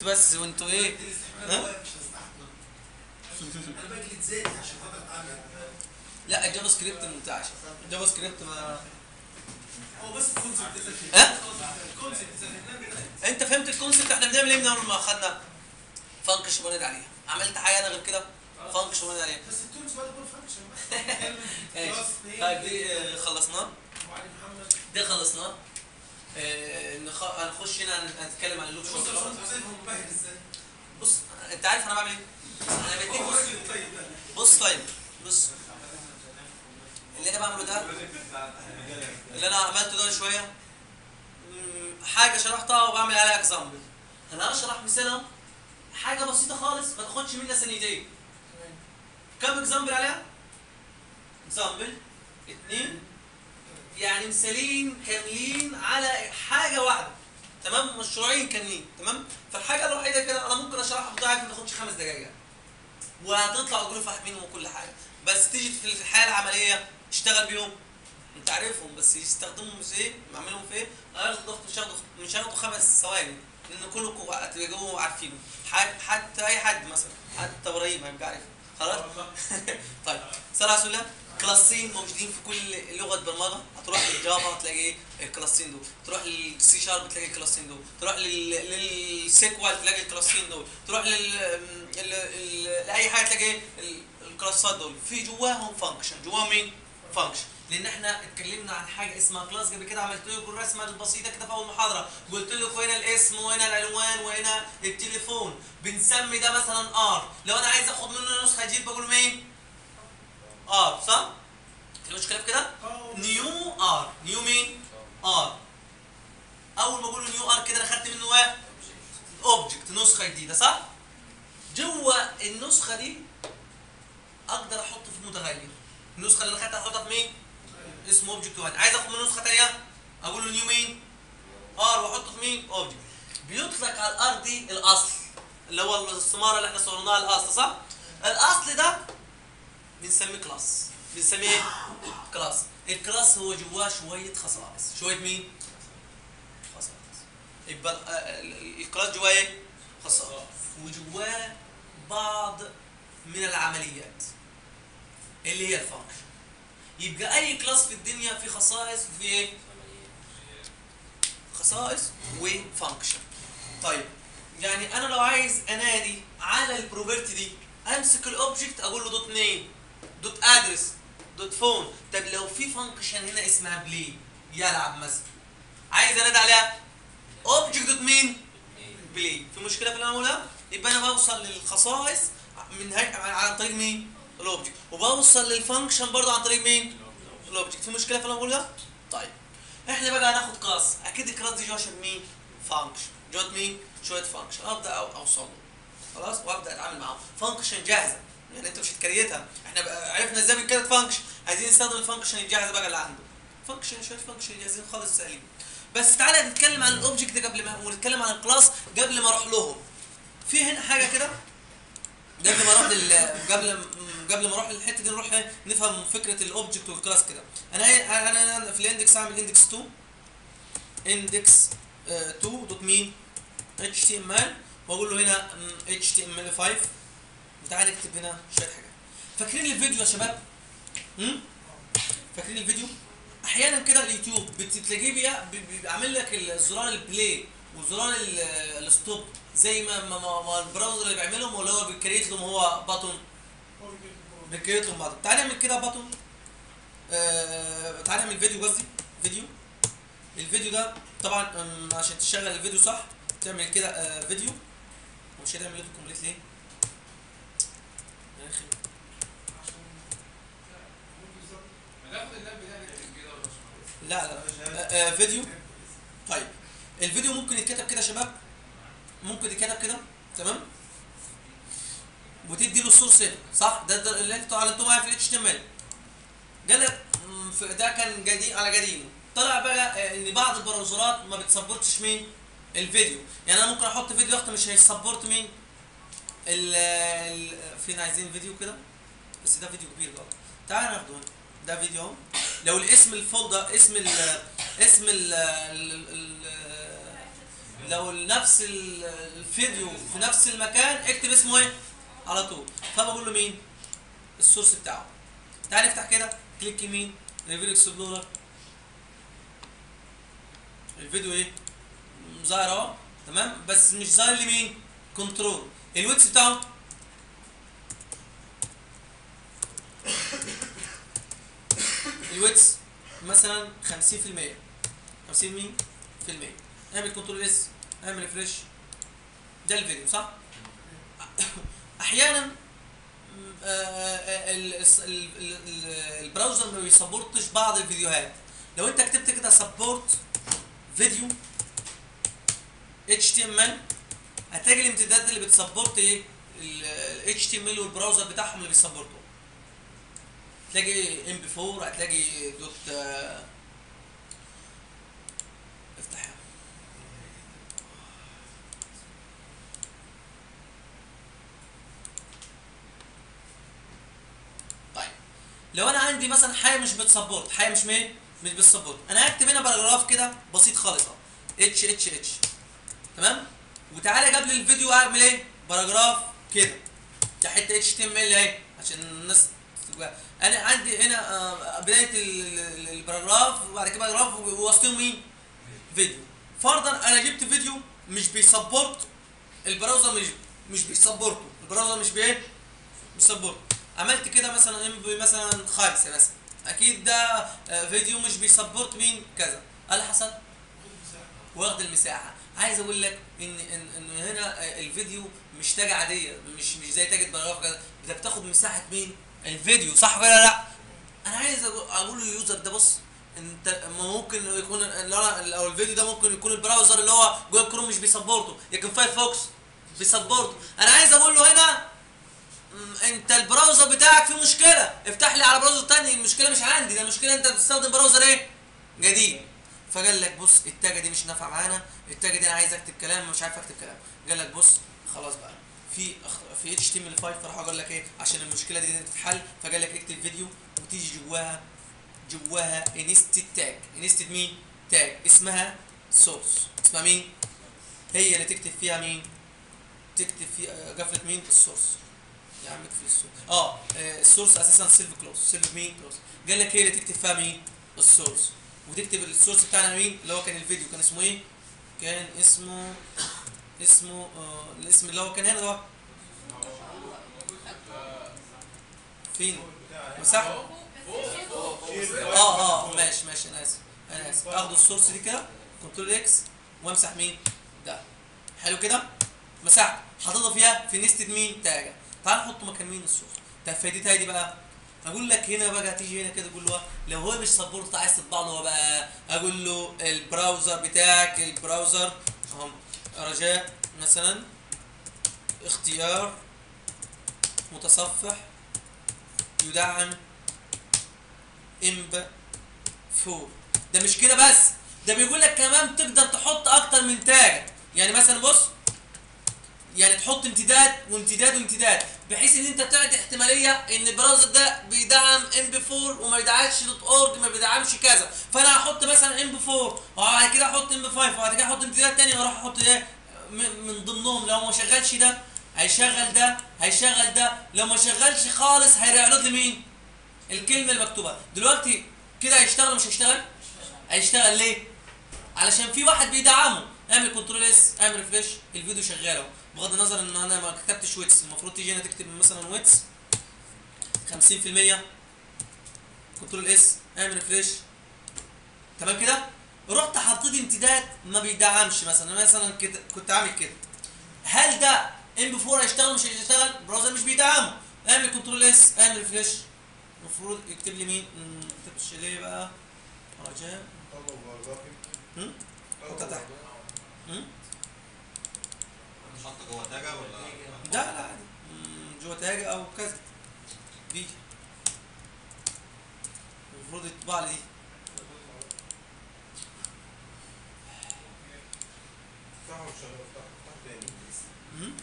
بس وانتوا ايه ها؟ انا بجلد ذاتي عشان خاطر اتعلم لا الجافا سكريبت ممتعش الجافا سكريبت ما هو بس الكونسيبت ده ها؟ الكونسيبت ده انت فهمت الكونسيبت احنا بنعمل ايه من اول ما اخدنا فانكشن ونادي عليها عملت حاجه انا غير كده فانكشن ونادي عليها بس التولز بقى تكون فانكشن ماشي. خلاص طيب دي آه، خلصناه وعلي محمد ده خلصناه آه، نخ... هنخش هنا هنتكلم عن اللوب بص شويه يا باشمهندس حسين هو مبهر ازاي بص انت عارف انا بعمل ايه؟ انا بديك هو بص راجل طيب ده بص طيب بص اللي انا بعمله ده اللي انا عملته ده شويه مم، حاجه شرحتها وبعمل عليها اكزامبل انا هشرح مثال اهو حاجه بسيطه خالص ما تاخدش منها ثانيتين كم اكزامبل عليها؟ اكزامبل اتنين يعني مثالين كاملين على حاجه واحده تمام مشروعين كاملين تمام فالحاجه الوحيده كده انا ممكن اشرحها بضاعه ما تاخدش خمس دقائق وهتطلعوا تقولوا فاهمينهم وكل حاجه بس تيجي في الحياه العمليه تشتغل بيهم انت عارفهم بس يستخدمهم في ايه معملهم في ايه هياخدوا ضغط مش هياخدوا مش هياخدوا خمس ثواني لان كلكم هتلاقوه عارفينه ح- حتى اي حد مثلا حتى ابراهيم هيبقى عارف خلاص طيب صلى على رسول الله كلاسين موجودين في كل لغه برمجه هتروح للجافا تلاقي الكلاسين دول تروح للسي شارب تلاقي الكلاسين دول تروح لل- للسيكوال تلاقي الكلاسين دول تروح لل ال- ال- لاي حاجه تلاقي ال- الكلاسات دول في جواهم فانكشن جواهم مين فانكشن لان احنا اتكلمنا عن حاجه اسمها كلاس قبل كده عملت لكم الرسمه البسيطه كده في اول محاضره قلت لكم هنا الاسم وهنا العنوان وهنا التليفون بنسمي ده مثلا ار لو انا عايز اخد منه نسخه جديد بقول مين ار صح في مشكله في كده نيو ار نيو مين ار اول ما اقول نيو ار كده انا خدت منه ايه اوبجكت نسخه جديده صح جوه النسخه دي اقدر احط في متغير النسخه اللي انا خدتها احطها في مين اسمه اوبجكت واحد عايز اخد من نسخه ثانيه اقول له نيو مين ار واحطه في مين اوبجكت بيطلق على الار دي الاصل اللي هو السماره اللي احنا صورناها الاصل صح الاصل ده بنسميه كلاس بنسميه ايه كلاس الكلاس هو جواه شويه خصائص شويه مين خصائص يبقى ال- ال- الكلاس جواه ايه خصائص وجواه بعض من العمليات اللي هي الفانكشن يبقى اي كلاس في الدنيا فيه خصائص وفيه ايه خصائص وفانكشن طيب يعني انا لو عايز انادي على البروبرتي دي امسك الاوبجكت اقول له دوت نيم دوت ادرس دوت فون طب لو في فانكشن هنا اسمها بلاي يلعب مثلا عايز انادي عليها اوبجكت دوت مين بلاي في مشكله في اللي انا بقولها يبقى انا بوصل للخصائص من هي... عن طريق مين الاوبجكت وبوصل للفانكشن برضه عن طريق مين الاوبجكت في مشكله في اللي انا بقولها طيب احنا بقى هناخد كلاس اكيد الكلاس دي جوه مين فانكشن جوه مين شويه فانكشن ابدا أو- اوصل له خلاص وابدا اتعامل معاهم فانكشن جاهزه يعني انت مش هتكريتها احنا بقى عرفنا ازاي بنكريت فانكشن عايزين نستخدم الفانكشن الجاهزه بقى اللي عنده فانكشن شويه فانكشن جاهزين خالص سهلين بس تعالى نتكلم عن الاوبجكت قبل ما ونتكلم عن الكلاس قبل ما اروح لهم في هنا حاجه كده قبل ما اروح لل قبل قبل ما اروح للحته دي نروح إيه؟ نفهم فكره الاوبجكت والكلاس كده انا إيه؟ انا انا في الاندكس اعمل اندكس 2 اندكس 2 دوت مين اتش تي ام ال واقول له هنا اتش تي ام ال 5 وتعالى نكتب هنا شويه حاجات فاكرين الفيديو يا شباب؟ هم؟ فاكرين الفيديو؟ احيانا كده اليوتيوب بتلاقيه بيع- بي- بيعمل لك الزرار البلاي وزرار ال- الستوب زي ما ما, ما, ما البراوزر اللي بيعملهم ولا هو بيكريت لهم هو باتون بيكريت لهم باتون تعالى نعمل كده باتون آه تعالى نعمل فيديو قصدي فيديو الفيديو ده طبعا أم، عشان تشغل الفيديو صح تعمل كده آه فيديو ومش هتعمل يوتيوب كومبليت ليه؟ يا اخي هناخد اللاب ده نكتب كده ولا مش لا لا آه، آه، فيديو طيب الفيديو ممكن يتكتب كده يا شباب ممكن يتكتب كده تمام وتدي له السورس هنا صح ده, ده اللي انتوا علمتوه معايا في الاتش تي ام ال قال لك مم، في- ده كان قديم على قديمه طلع بقى آه، ان بعض البراوزرات ما بتسبورتش مين الفيديو يعني انا ممكن احط فيديو اخت مش هيسبورت مين ال ال- فين عايزين فيديو كده بس ده فيديو كبير بقى تعال ناخده هنا ده فيديو اهو لو الاسم الفولدر اسم ال اسم ال ال- ال- لو نفس ال- الفيديو في نفس المكان اكتب اسمه ايه على طول فبقول له مين السورس بتاعه تعال نفتح كده كليك يمين ريفيل اكسبلورر الفيديو ايه م- ظاهر اهو تمام بس مش ظاهر لي مين كنترول الويتس بتاعه الويتس مثلا 50% 50 مين في المية اعمل كنترول اس اعمل ريفريش ده الفيديو صح احيانا م- آه، آه، ال- الس- ال- ال- ال- البراوزر ما بيسبورتش بعض الفيديوهات لو انت كتبت كده سبورت فيديو HTML هتلاقي الامتدادات اللي بتسبورت ايه ال HTML والبراوزر بتاعهم اللي بيسبورتوا هتلاقي ام بي 4 هتلاقي دوت آه، افتحها طيب لو انا عندي مثلا حاجه مش بتسبورت حاجه مش مين مش بتسبورت انا هكتب هنا باراجراف كده بسيط خالص اهو اتش اتش اتش تمام وتعالى قبل الفيديو اعمل ايه باراجراف كده ده حته اتش تي ام ال اهي عشان الناس تبقى انا عندي هنا آه، بدايه ال- ال- الباراجراف وبعد كده باراجراف ووسطهم مين فيديو فرضا انا جبت فيديو مش بيسبورت البراوزر مش مش بيسبورته البراوزر مش بايه بيسبورت عملت كده مثلا ام بي مثلا خمسه مثلا اكيد ده آه، فيديو مش بيسبورت مين كذا قال اللي حصل واخد المساحه عايز اقول لك ان ان ان هنا آه، الفيديو مش تاج عاديه مش مش زي تاجة باراجراف كده ده بتاخد مساحه مين الفيديو صح ولا لا انا عايز أقول- اقول لليوزر ده بص انت ما ممكن يكون لو أنا- او الفيديو ده ممكن يكون البراوزر اللي هو جوجل كروم مش بيسبورته لكن فايرفوكس بيسبورته انا عايز اقول له هنا م، انت البراوزر بتاعك فيه مشكله افتح لي على براوزر تاني المشكله مش عندي ده المشكله انت بتستخدم براوزر ايه جديد فقال لك بص التاجه دي مش نافعه معانا التاجه دي انا عايز اكتب كلام مش عارف اكتب كلام قال لك بص خلاص بقى في أخ- في اتش تي ام ال 5 فراح قال لك ايه عشان المشكله دي تتحل فقال لك اكتب فيديو وتيجي جواها جواها انستد تاج انستد مين تاج اسمها سورس اسمها مين هي اللي تكتب فيها مين تكتب في آه، قفله مين السورس يا عم اكفي السورس اه آه، السورس اساسا سيلف كلوز سيلف مين كلوز قال لك هي اللي تكتب فيها مين السورس وتكتب السورس بتاعنا مين اللي هو كان الفيديو كان اسمه ايه كان اسمه اسمه آه الاسم اللي هو كان هنا ده فين مساحه اه اه ماشي ماشي انا اسف انا اسف اخد السورس دي كده كنترول اكس وامسح مين ده حلو كده مسحت حاططها فيها في نستد مين تاجه تعال نحط مكان مين السورس طب فايدتها دي بقى اقول لك هنا بقى تيجي هنا كده تقول له لو هو مش سبورت عايز تطبع له هو بقى اقول له البراوزر بتاعك البراوزر اهو رجاء مثلا اختيار متصفح يدعم امب 4 ده مش كده بس ده بيقول لك كمان تقدر تحط اكتر من تاج يعني مثلا بص يعني تحط امتداد وامتداد وامتداد بحيث ان انت تعطي احتماليه ان البراوزر ده بيدعم ام بي 4 وما بيدعمش دوت اورج ما بيدعمش كذا فانا هحط مثلا ام بي 4 وبعد كده احط ام بي 5 وبعد كده احط امتداد تاني واروح احط ايه من من ضمنهم لو ما شغلش ده هيشغل ده هيشغل ده لو ما شغلش خالص هيعرض لي مين الكلمه المكتوبه دلوقتي كده هيشتغل ولا مش هيشتغل هيشتغل ليه علشان في واحد بيدعمه اعمل كنترول اس اعمل ريفريش الفيديو شغال اهو بغض النظر ان انا ما كتبتش ويتس المفروض تيجي هنا تكتب مثلا ويتس 50% كنترول اس اعمل ريفريش تمام كده رحت حطيت امتداد ما بيدعمش مثلا مثلا كده كنت عامل كده هل ده ام بي 4 هيشتغل مش هيشتغل البراوزر مش بيدعمه اعمل كنترول اس اعمل ريفريش المفروض يكتب لي مين مم، ما كتبش ليه بقى رجاء هم؟ حطها تحت هم؟ مش حاطه جوه تاجه ولا لا لا عادي مم، جوه تاج او كذا دي المفروض يطبع لي دي مم؟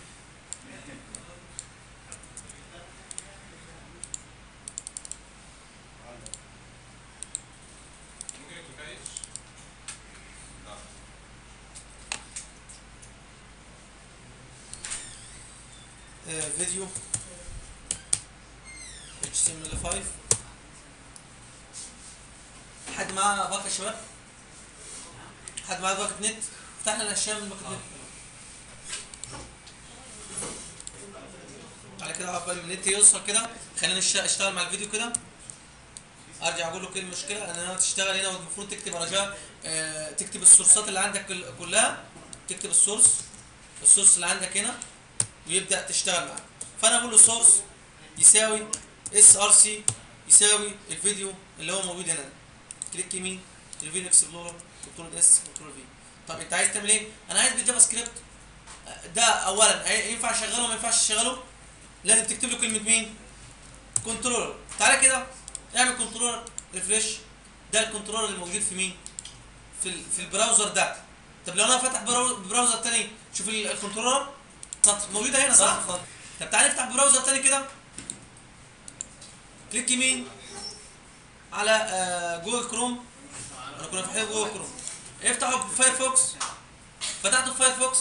ممكن يكون كايش لا آه، فيديو HTML5 حد معاه باقة يا شباب؟ حد معاه باقة نت؟ افتح لنا الاشياء من باقة نت على كده عقبال ما النت يوصل كده خلينا نش- اشتغل مع الفيديو كده ارجع اقول له ايه المشكله ان انا تشتغل هنا والمفروض تكتب رجاء آه تكتب السورسات اللي عندك كل- كلها تكتب السورس السورس اللي عندك هنا ويبدا تشتغل معاه فانا اقول له سورس يساوي اس ار سي يساوي الفيديو اللي هو موجود هنا كليك يمين الفين اكسبلورر كنترول اس كنترول في طب انت عايز تعمل ايه انا عايز بالجافا سكريبت آه، ده اولا ينفع اشغله ما ينفعش اشغله لازم تكتب له كلمه مين كنترولر تعالى كده اعمل كنترولر ريفريش ده الكنترولر اللي موجود في مين في ال- في البراوزر ده طب لو انا فاتح براو- براوزر تاني شوف ال- الكنترولر سطر موجوده هنا صح طب تعالى نفتح براوزر تاني كده كليك يمين على آه، جوجل كروم انا كنا فاتحين جوجل كروم افتحوا فايرفوكس فتحته في فايرفوكس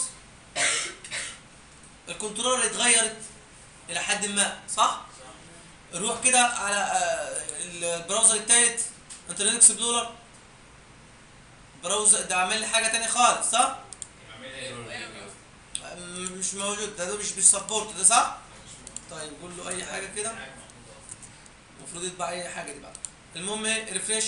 الكنترولر اتغيرت الى حد ما صح روح كده على آه، البراوزر التالت انترنت اكسبلورر براوزر ده عامل لي حاجه تانية خالص صح م- مش موجود ده, ده مش بيسبورت ده صح طيب قول له اي حاجه كده المفروض يطبع اي حاجه دي بقى المهم ريفريش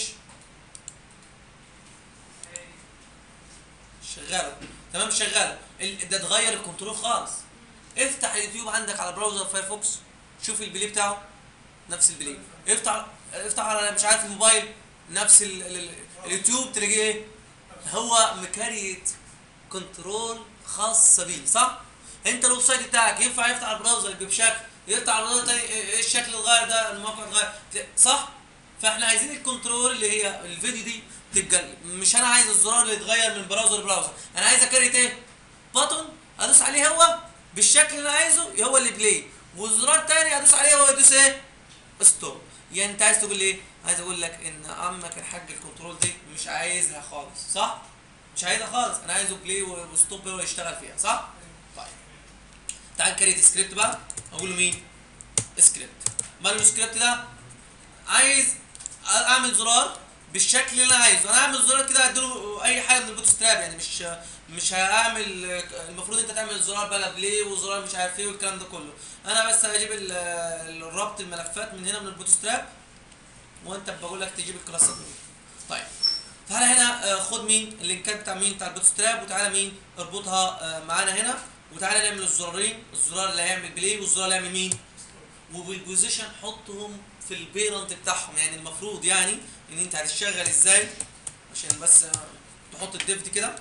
شغاله تمام شغاله ال- ده اتغير الكنترول خالص افتح اليوتيوب عندك على براوزر فايرفوكس شوف البلاي بتاعه نفس البلاي افتح افتح على مش عارف الموبايل نفس ال... ال... ال- اليوتيوب تلاقيه ايه هو مكريت كنترول خاصه بيه صح انت الويب سايت بتاعك ينفع يفتح على البراوزر يبقى بشكل يفتح على البراوزر تاني ايه الشكل الغير ده الموقع اتغير صح فاحنا عايزين الكنترول اللي هي الفيديو دي تبقى مش انا عايز الزرار اللي يتغير من براوزر لبراوزر انا عايز اكريت ايه بطن ادوس عليه هو بالشكل اللي انا عايزه هو اللي بلاي وزرار تاني ادوس عليه هو يدوس ايه ستوب يعني انت عايز تقول ايه عايز اقول لك ان عمك الحاج الكنترول دي مش عايزها خالص صح مش عايزها خالص انا عايزه بلاي وستوب هو يشتغل فيها صح طيب تعال كريت سكريبت بقى اقول له مين سكريبت مال السكريبت ده عايز اعمل زرار بالشكل اللي انا عايزه انا اعمل زرار كده اديله اي حاجه من البوت ستراب يعني مش مش هعمل المفروض انت تعمل زرار بقى بلاي وزرار مش عارف ايه والكلام ده كله انا بس هجيب ال- الربط الملفات من هنا من البوت ستراب وانت بقول لك تجيب الكلاسات من طيب تعالى هنا آه، خد مين اللينكات بتاع مين بتاع البوت ستراب وتعالى مين اربطها آه، معانا هنا وتعالى نعمل الزرارين الزرار اللي هيعمل بلاي والزرار اللي هيعمل مين وبالبوزيشن حطهم في البيرنت بتاعهم يعني المفروض يعني ان انت هتشتغل ازاي عشان بس آه، تحط الديف دي كده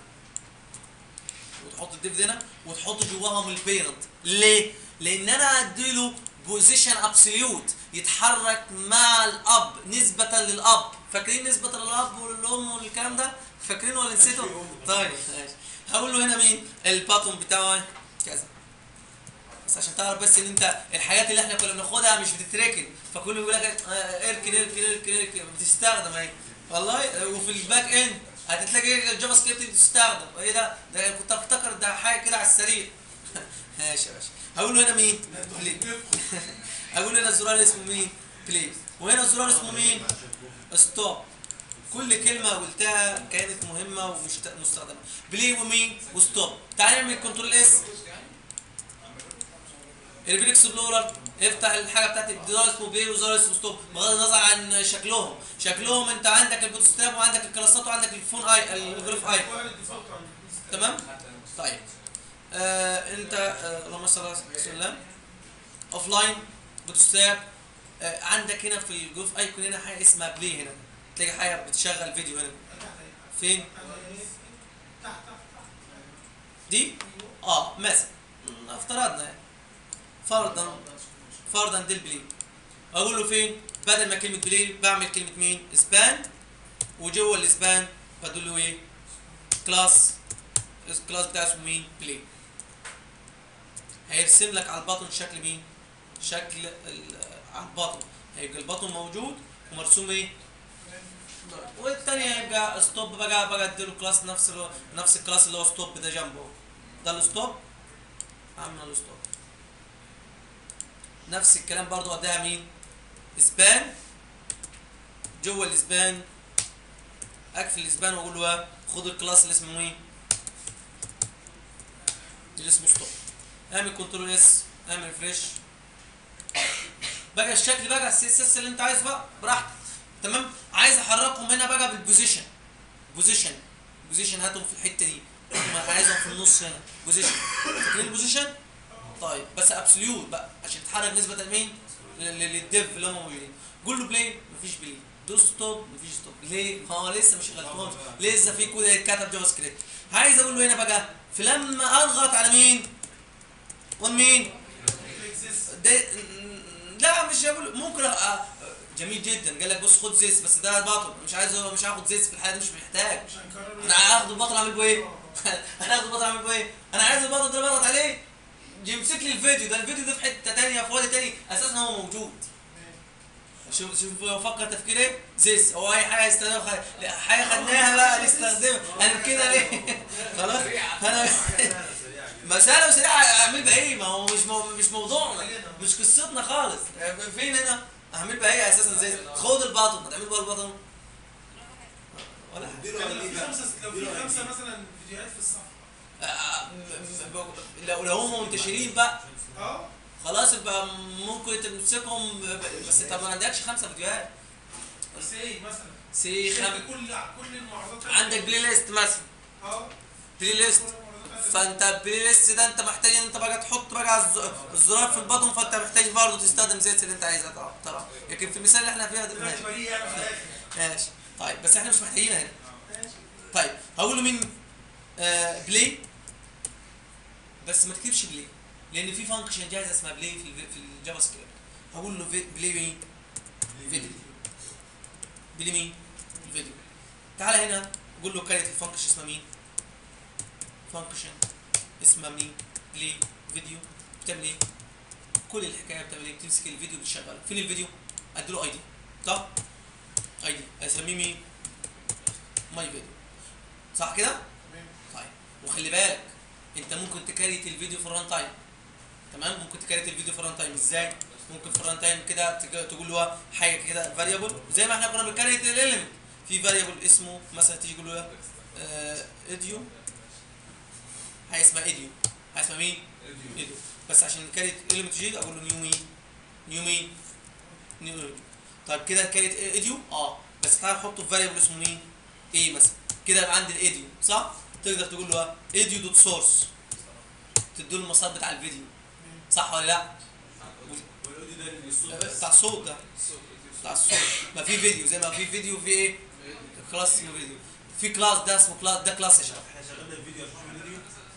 وتحط الديف دي هنا وتحط جواهم البيرنت ليه؟ لان انا اديله بوزيشن ابسوليوت يتحرك مع الاب نسبة للاب فاكرين نسبة للاب والام والكلام ده؟ فاكرين ولا نسيتوا؟ طيب ماشي هقول له هنا مين؟ الباتون بتاعه كذا بس عشان تعرف بس ان انت الحاجات اللي احنا كنا بناخدها مش بتتركن فكله بيقول لك آه، اركن اركن اركن اركن بتستخدم اهي والله آه، وفي الباك اند هتلاقي الجافا سكريبت بتستخدم ايه ده ده كنت افتكر ده حاجه كده على السريع ماشي يا باشا هقول له هنا مين بلاي هقول له هنا الزرار اللي اسمه مين بلاي وهنا الزرار اسمه مين ستوب كل كلمة قلتها كانت مهمة ومستخدمة بلاي ومين وستوب تعال نعمل كنترول اس الريفيل اكسبلورر افتح الحاجه بتاعت الزرار اسمه بلاي وزرار اسمه ستوب بغض النظر عن شكلهم شكلهم انت عندك البوت ستراب وعندك الكلاسات وعندك الفون اي الجروف اي تمام طيب آه انت آه اللهم صل على وسلم اوف لاين بوت ستراب آه عندك هنا في الجروف ايكون هنا حاجه اسمها بلاي هنا تلاقي حاجه بتشغل فيديو هنا فين دي اه مثلا م، افترضنا يعني فرضا فرضا دي البلاي اقول له فين بدل ما كلمه بلاي بعمل كلمه مين سبان وجوه السبان بدل له ايه كلاس الكلاس بتاعه اسمه مين بلاي هيرسم لك على البطن شكل مين شكل ال- على البطن هيبقى البطن موجود ومرسوم ايه والتانية هيبقى ستوب بقى بقى اديله كلاس نفس ال- نفس الكلاس اللي هو ستوب ده جنبه ده الستوب عمل الستوب نفس الكلام برضو اديها مين اسبان جوه الاسبان اقفل الاسبان واقول له إيه؟ خد الكلاس اللي اسمه ايه اللي اسمه ستوب اعمل كنترول اس اعمل ريفريش بقى الشكل بقى السي اس اس اللي انت عايزه بقى براحتك تمام عايز احركهم هنا بقى بالبوزيشن بوزيشن بوزيشن هاتهم في الحته دي ما عايزهم في النص هنا بوزيشن فاكرين البوزيشن طيب بس ابسوليوت بقى عشان تتحرك نسبه لمين ل- ل- للديف اللي هم موجودين قول له بلاي مفيش بلاي دوس ستوب مفيش ستوب ليه ما هو لسه مش شغلتهمش لسه في كود هيتكتب جافا سكريبت عايز اقول له هنا بقى فلما اضغط على مين ومين اكزيست ده لا مش هقول ممكن أ... جميل جدا قال لك بص خد زيس بس ده باطل مش عايز مش هاخد زيس في الحاله دي مش محتاج مش هنكرر انا هاخد البطل اعمل بيه ايه؟ انا هاخد البطل اعمل بيه ايه؟ انا عايز البطل ده بضغط عليه يمسك لي الفيديو ده الفيديو ده في حته تانية في وادي تاني اساسا هو موجود شوف شوف هو فكر تفكير ايه؟ زيس هو اي حاجه يستخدمها خ- لا، حاجه خدناها بقى نستخدمها انا كده ليه؟ خلاص انا مسألة وسريعة اعمل بها ايه؟ ما هو مش مو... مش موضوعنا مش قصتنا خالص فين هنا؟ اعمل بها ايه اساسا زي خد الباطن هتعمل بها الباطن ولا حاجة. اديله لو في ID خمسه لو اديله في ID. خمسه مثلا فيديوهات في الصفحه آه، م- م- لو لو هم منتشرين بقى اه خلاص يبقى ممكن تمسكهم ب- بس طب ما عندكش خمسه فيديوهات بس ايه مثلا سي خم... كل كل المعارضات عندك بلاي ليست مثلا اه بلاي ليست كل المعارضات فانت البلاي ليست ده انت محتاج ان انت بقى تحط بقى على الز- الزرار في البطن فانت محتاج برضه تستخدم زيت اللي انت عايزها طبعا طبعا لكن في المثال اللي احنا فيها ده دلوقتي ماشي بريء يعني في الاخر ماشي طيب بس احنا مش محتاجينها هنا ماشي طيب هقول له مين آه بلاي بس ما تكتبش بلاي لان في فانكشن جاهزه اسمها بلاي في الفي- في الجافا سكريبت هقول له في- بلاي مين فيديو بلاي مين فيديو تعالى هنا قول له كاريت الفانكشن اسمها مين فانكشن اسمها مين بلاي فيديو بتعمل ايه كل الحكايه بتعمل ايه بتمسك الفيديو بتشغله فين الفيديو اديله اي دي صح اي دي اسميه مين ماي فيديو صح كده تمام طيب وخلي بالك انت ممكن تكريت الفيديو في الران تايم تمام ممكن تكريت الفيديو في الران تايم ازاي ممكن في الران تايم كده تج- تقول له حاجه كده فاريبل زي ما احنا كنا بنكريت الاليمنت في فاريبل اسمه مثلا تيجي تقول له آه اديو حاجه اسمها اديو حاجه اسمها مين اديو بس عشان نكريت اليمنت جديد اقول له نيو مين نيو مين نيو اديو طيب كده كريت اديو اه بس تعالى نحطه في فاريبل اسمه مين ايه مثلا كده يبقى عندي الاديو صح تقدر تقول له اديو دوت سورس تديله المسار بتاع الفيديو صح ولا لا والاوديو ده اللي الصوت بس بتاع الصوت ده بتاع الصوت ما في فيديو زي ما في فيديو في ايه كلاس اسمه فيديو في كلاس ده اسمه كلاس ده كلاس يا شباب احنا شغلنا الفيديو عشان الفيديو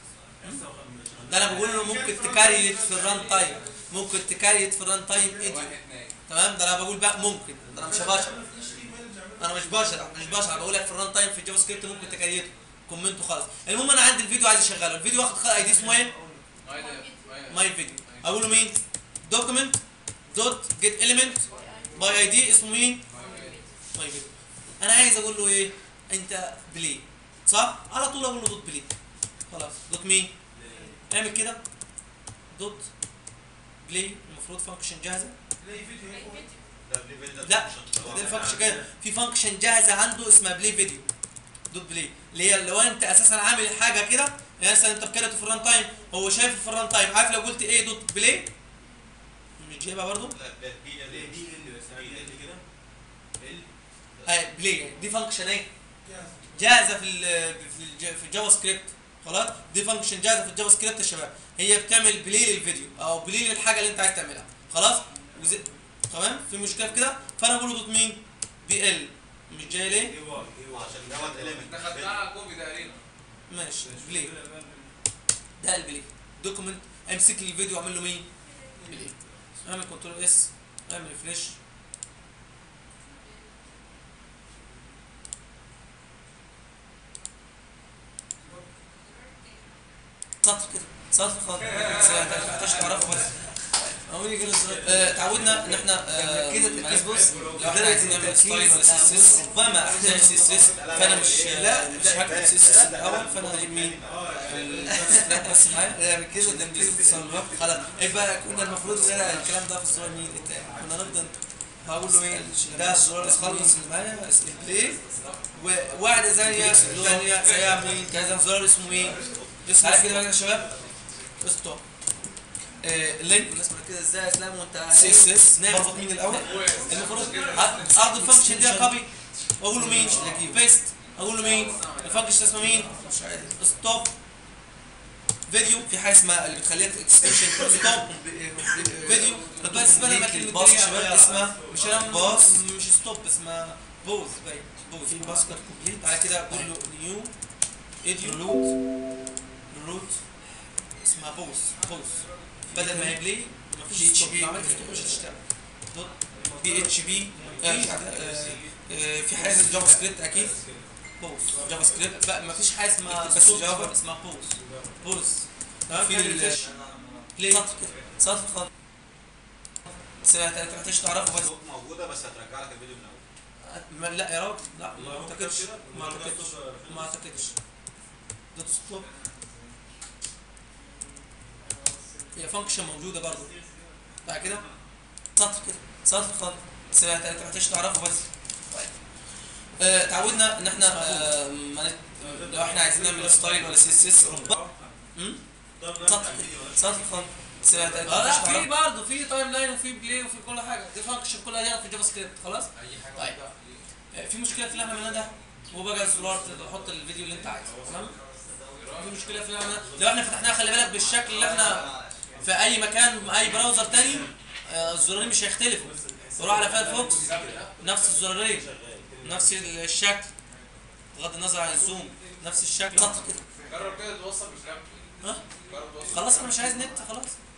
ده انا بقول له ممكن تكاريت في الران تايم ممكن تكاريت في الران تايم اديو واحد نايم تمام ده انا بقول بقى ممكن ده انا مش بشرح ما فيش ايميل بنعمله انا مش بشرح مش بشرح بقول لك في الران تايم في الجافا سكريبت ممكن تكريته كومنته خالص المهم انا عندي الفيديو عايز اشغله الفيديو واخد اي دي اسمه ايه ماي ده ماي ماي فيديو اقول له مين دوكيمنت دوت جيت اليمنت باي اي دي اسمه مين ماي فيديو انا عايز اقول له ايه انت بلاي صح على طول اقول له دوت بلاي خلاص دوت مين اعمل كده دوت بلاي المفروض فانكشن جاهزه تلاقي فيديو هيك ده اللي فيديو ده لا function. ده الفانكشن كده في فانكشن جاهزه عنده اسمها بلاي فيديو دوت بلاي اللي هي لو انت اساسا عامل حاجه كده يعني مثلا انت بكرته في الران تايم هو شايفه في الران تايم عارف لو قلت ايه دوت بلاي مش جايبها برضه لا ده بي ال دي ال بس بي ال كده ال اي بلاي دي فانكشن ايه جاهز جاهزه في ال في الج- في الجافا سكريبت خلاص دي فانكشن جاهزه في الجافا سكريبت يا شباب هي بتعمل بلاي للفيديو او بلاي للحاجه اللي انت عايز تعملها خلاص وزي تمام في مشكله في كده فانا بقول له دوت مين بي ال مش جاي ليه اي واي اي واي عشان دوت element. انت خدتها كوبي تقريبا ماشي بلاي ده البلاي دوكيمنت امسك لي الفيديو واعمل له مين بلاي اعمل كنترول اس اعمل ريفريش سطر كده سطر خالص بس ما تحتاج تعرفه بس اقول لك آه، تعودنا ان احنا آه، معلش بص لو احنا عايزين نعمل ستايل ولا سي اس اس وما احتاج سي اس اس فانا مش مش هكتب سي اس اس الاول فانا هجيب مين لا بس معايا يعني كده ده تصرف خلاص يبقى كنا المفروض ان أنا الكلام ده في الصوره مين التاني كنا نفضل هقول له ايه ده الزرار الخلص اللي معايا اسمه ليه وواحده ثانيه ثانيه زيها مين كذا زرار اسمه ايه اسمه تعالى كده بقى يا شباب ستوب اللينك الناس مركزه ازاي يا اسلام وانت سي اس اس نعم. بربط مين الاول المفروض ارض الفانكشن دي كوبي واقول له مين بيست اقول له مين الفانكشن اسمه مين مش عارف ستوب فيديو في حاجه اسمها اللي بتخليها اكستنشن ستوب فيديو بس بدل ما كلمه باص دي شباب هي- اسمها مش انا باص. مش ستوب اسمها بوز باين بوز في باص كات كومبليت بعد كده اقول له نيو اديو روت روت اسمها بوز بوز بدل ما هي بلاي بي مفيش اتش ستوب بي لو عملت ستوب مش هتشتغل دوت بي اتش بي في حاجه جافا سكريبت اكيد بوز جافا سكريبت بقى مفيش حاجه اسمها بس ستوب جافا. اسمها بوز بوز تمام في في ال- بلاي سطر كده سطر خط بس انت محتاج تعرفه بس موجوده بس هترجع لك الفيديو من الاول ما لا يا راجل لا ما اعتقدش ما اعتقدش ما اعتقدش دوت ستوب هي فانكشن موجوده برضه بعد كده سطر كده سطر خط بس انت انت محتاج تعرفه بس طيب آه تعودنا ان احنا آه ما نت- لو احنا عايزين نعمل ستايل ولا سي اس اس سطر كده سطر خط بس انت انت آه، لا، محتاج في تعرفه برضه في تايم لاين وفي بلاي وفي كل حاجه دي فانكشن كلها دي في الجافا سكريبت خلاص اي حاجه طيب. بقى. في مشكله في اللي احنا عملناه ده هو بقى الزرار تقدر تحط الفيديو اللي انت عايزه تمام في مشكله في اللي احنا لو احنا فتحناها خلي بالك بالشكل اللي احنا في اي مكان اي براوزر تاني آه، الزرارين مش هيختلفوا روح على فايرفوكس نفس الزرارين نفس الشكل بغض النظر عن الزوم نفس الشكل خط كده جرب كده توصل بفلاج ها جرب توصل خلاص انا مش عايز نت خلاص